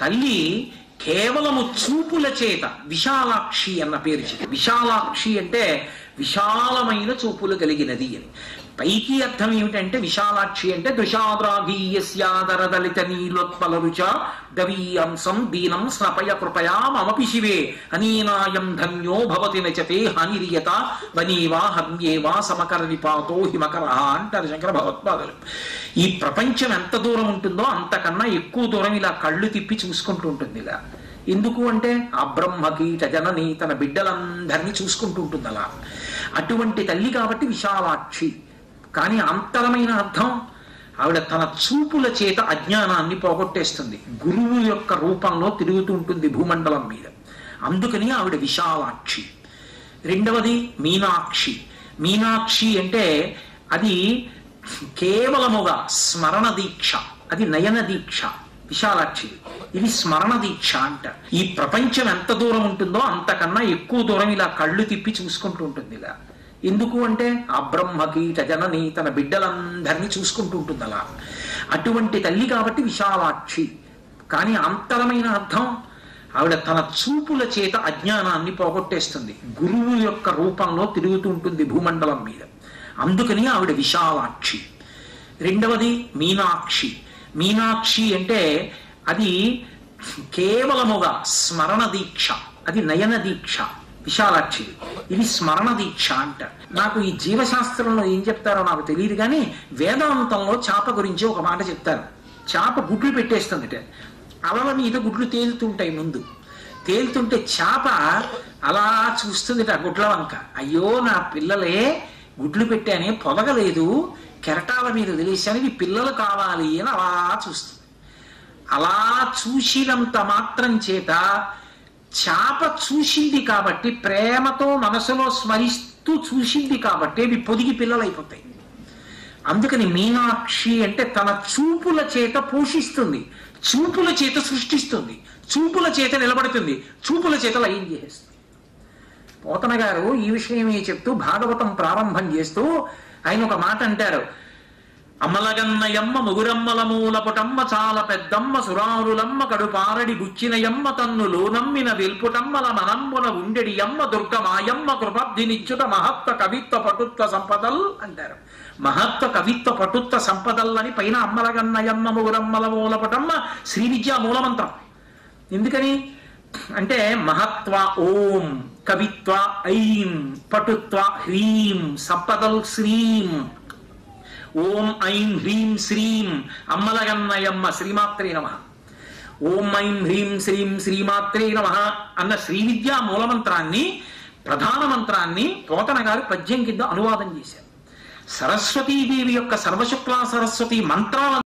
తల్లి కేవలము చూపుల చేత విశాలాక్షి అన్న పేరు చేత విశాలాక్షి అంటే విశాలమైన చూపులు కలిగినది అని పైకి అర్థం ఏమిటంటే విశాలాక్షి అంటే దృశాద్రాఘీయస్యాదర దళిత నీలోత్పల రుచ దవీయంసం దీనం స్నపయ కృపయా మమపి శివే అనీనాయం ధన్యో భవతి నచతే హానిరియత వనీవా హన్యేవా సమకర నిపాతో హిమకర అంటారు శంకర భగవత్పాదులు ఈ ప్రపంచం ఎంత దూరం ఉంటుందో అంతకన్నా ఎక్కువ దూరం ఇలా కళ్ళు తిప్పి చూసుకుంటూ ఉంటుంది ఇలా ఎందుకు అంటే ఆ బ్రహ్మకీట జనని తన బిడ్డలందరినీ చూసుకుంటూ ఉంటుంది అలా అటువంటి తల్లి కాబట్టి విశాలాక్షి కానీ అంతరమైన అర్థం ఆవిడ తన చూపుల చేత అజ్ఞానాన్ని పోగొట్టేస్తుంది గురువు యొక్క రూపంలో తిరుగుతూ ఉంటుంది భూమండలం మీద అందుకని ఆవిడ విశాలాక్షి రెండవది మీనాక్షి మీనాక్షి అంటే అది కేవలముగా స్మరణ దీక్ష అది నయన దీక్ష విశాలాక్షి ఇది స్మరణ దీక్ష అంట ఈ ప్రపంచం ఎంత దూరం ఉంటుందో అంతకన్నా ఎక్కువ దూరం ఇలా కళ్ళు తిప్పి చూసుకుంటూ ఉంటుంది ఇలా ఎందుకు అంటే ఆ బ్రహ్మకీట జనని తన బిడ్డలందరినీ చూసుకుంటూ ఉంటుంది అలా అటువంటి తల్లి కాబట్టి విశాలాక్షి కానీ అంతరమైన అర్థం ఆవిడ తన చూపుల చేత అజ్ఞానాన్ని పోగొట్టేస్తుంది గురువు యొక్క రూపంలో తిరుగుతూ ఉంటుంది భూమండలం మీద అందుకని ఆవిడ విశాలాక్షి రెండవది మీనాక్షి మీనాక్షి అంటే అది కేవలముగా స్మరణ దీక్ష అది నయన దీక్ష విశాలాక్షి ఇది స్మరణ దీక్ష అంట నాకు ఈ జీవశాస్త్రంలో ఏం చెప్తారో నాకు తెలియదు కానీ వేదాంతంలో చాప గురించి ఒక మాట చెప్తారు చాప గుడ్లు పెట్టేస్తుందిట అలల మీద గుడ్లు తేలుతుంటాయి ముందు తేలుతుంటే చాప అలా చూస్తుందిట గుడ్ల వంక అయ్యో నా పిల్లలే గుడ్లు పెట్టానే పొదగలేదు కెరటాల మీద తెలిసాను ఇవి పిల్లలు కావాలి అని అలా చూస్తుంది అలా చూసినంత మాత్రం చేత చాప చూసింది కాబట్టి ప్రేమతో మనసులో స్మరిస్తూ చూసింది కాబట్టి ఇవి పొదిగి పిల్లలైపోతాయి అందుకని మీనాక్షి అంటే తన చూపుల చేత పోషిస్తుంది చూపుల చేత సృష్టిస్తుంది చూపుల చేత నిలబడుతుంది చూపుల చేత లయం చేసేస్తుంది పోతన గారు ఈ విషయమే చెప్తూ భాగవతం ప్రారంభం చేస్తూ ఆయన ఒక మాట అంటారు అమ్మలగన్నయమ్మ ముగురమ్మల మూలపుటమ్మ చాలా పెద్దమ్మ సురారులమ్మ కడుపారడి గుచ్చినయమ్మ తన్నులు నమ్మిన వెల్పుటమ్మల మనమ్మున ఉండెడి అమ్మ దుర్గమాయమ్మ కృపబ్ధినిచ్చుట మహత్వ కవిత్వ పటుత్వ సంపదల్ అంటారు మహత్వ కవిత్వ పటుత్వ సంపదల్ అని పైన అమ్మలగన్నయమ్మ ముగురమ్మల మూలపుటమ్మ శ్రీ విద్యా మూలమంత్రం ఎందుకని అంటే మహత్వ ఓం కవిత్వ ఐం పటుత్వ హ్రీం సంపదల్ శ్రీం ఓం ఐం హ్రీం శ్రీం అమ్మలగన్నయమ్మ శ్రీమాత్రే నమ ఓం ఐం హ్రీం శ్రీం శ్రీమాత్రే నమ అన్న శ్రీ విద్యా మూలమంత్రాన్ని ప్రధాన మంత్రాన్ని పోతన గారు పద్యం కింద అనువాదం చేశారు సరస్వతీదేవి యొక్క సర్వశుక్లా సరస్వతి మంత్రాల